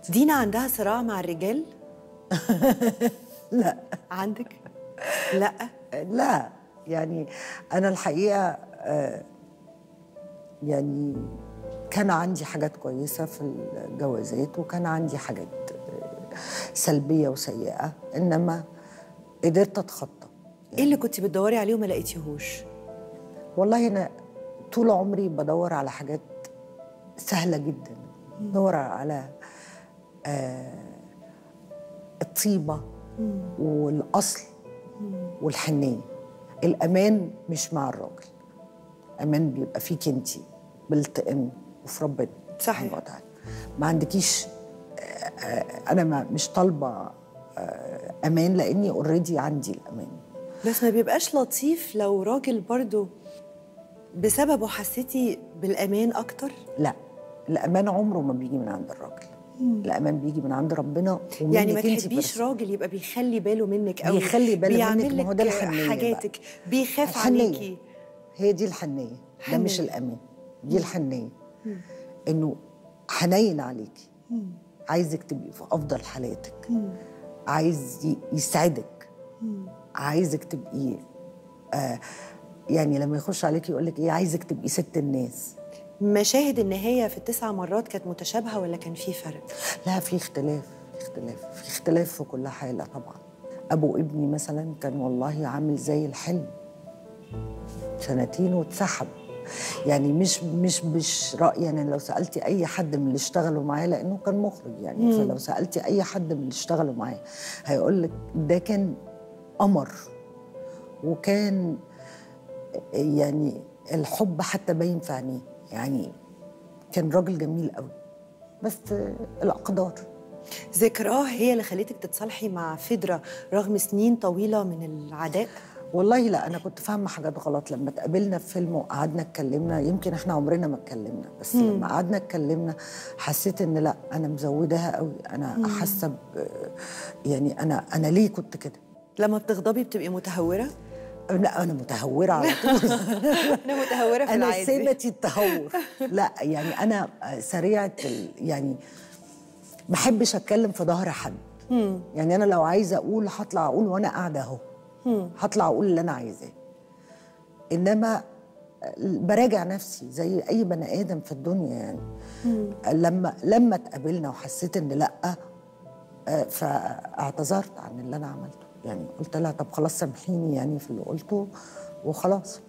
دينا عندها صراع مع الرجال لا عندك لا لا يعني انا الحقيقه آه، يعني كان عندي حاجات كويسه في الجوازات وكان عندي حاجات آه، سلبيه وسيئه انما قدرت اتخطى ايه اللي كنت بتدوري عليه وما لقيتيهوش والله انا طول عمري بدور على حاجات سهله جدا بدور على آه الطيبه والاصل والحنيه الامان مش مع الراجل امان بيبقى فيك انت بالتئم وفي ربنا صحيح. سبحانه وتعالى. ما عندكيش آه، آه، انا ما مش طالبه آه، امان لاني اوريدي عندي الامان بس ما بيبقاش لطيف لو راجل برضو بسببه حسيتي بالامان اكتر لا الامان عمره ما بيجي من عند الراجل الامان بيجي من عند ربنا ومنك يعني ما انت تحبيش بس. راجل يبقى بيخلي باله منك قوي بيخلي باله منك، بيعمل ما هو ده لك الحنية بقى. حاجاتك بيخاف الحنية. عليكي هي دي الحنيه ده مش حنية. الامان دي الحنيه انه حنين عليكي عايزك تبقي في افضل حالاتك عايز ي- يسعدك عايزك تبقي آه يعني لما يخش عليك يقول لك ايه عايزك تبقي ست الناس مشاهد النهايه في التسع مرات كانت متشابهه ولا كان في فرق لا في اختلاف في اختلاف في اختلاف في كل حالة طبعا أبو ابني مثلا كان والله عامل زي الحلم سنتين واتسحب يعني مش مش مش رأيي يعني لو سألتي أي حد من اللي اشتغلوا معاه لأنه كان مخرج يعني فلو سألتي أي حد من اللي اشتغلوا معاه هيقول لك ده كان قمر وكان يعني الحب حتى باين في عينيه يعني كان راجل جميل قوي بس الأقدار ذكراه هي اللي خلتك تتصالحي مع فدرة رغم سنين طويلة من العداء والله لا انا كنت فاهمه حاجات غلط لما اتقابلنا في فيلم وقعدنا اتكلمنا يمكن احنا عمرنا ما اتكلمنا بس مم. لما قعدنا اتكلمنا حسيت ان لا انا مزوداها قوي انا حاسه ب- يعني انا انا ليه كنت كده لما بتغضبي بتبقي متهورة لا انا متهوره على طول أنا متهورة في انا العادي سمتي التهور لا يعني انا سريعه ال... يعني ما بحبش اتكلم في ظهر حد يعني انا لو عايزه اقول هطلع اقول وانا قاعده اهو هطلع اقول اللي انا عايزاه انما براجع نفسي زي اي بني ادم في الدنيا يعني لما لما اتقابلنا وحسيت ان لا آه، فاعتذرت عن اللي انا عملته يعني قلت لها طب خلاص سامحيني يعني في اللي قلته وخلاص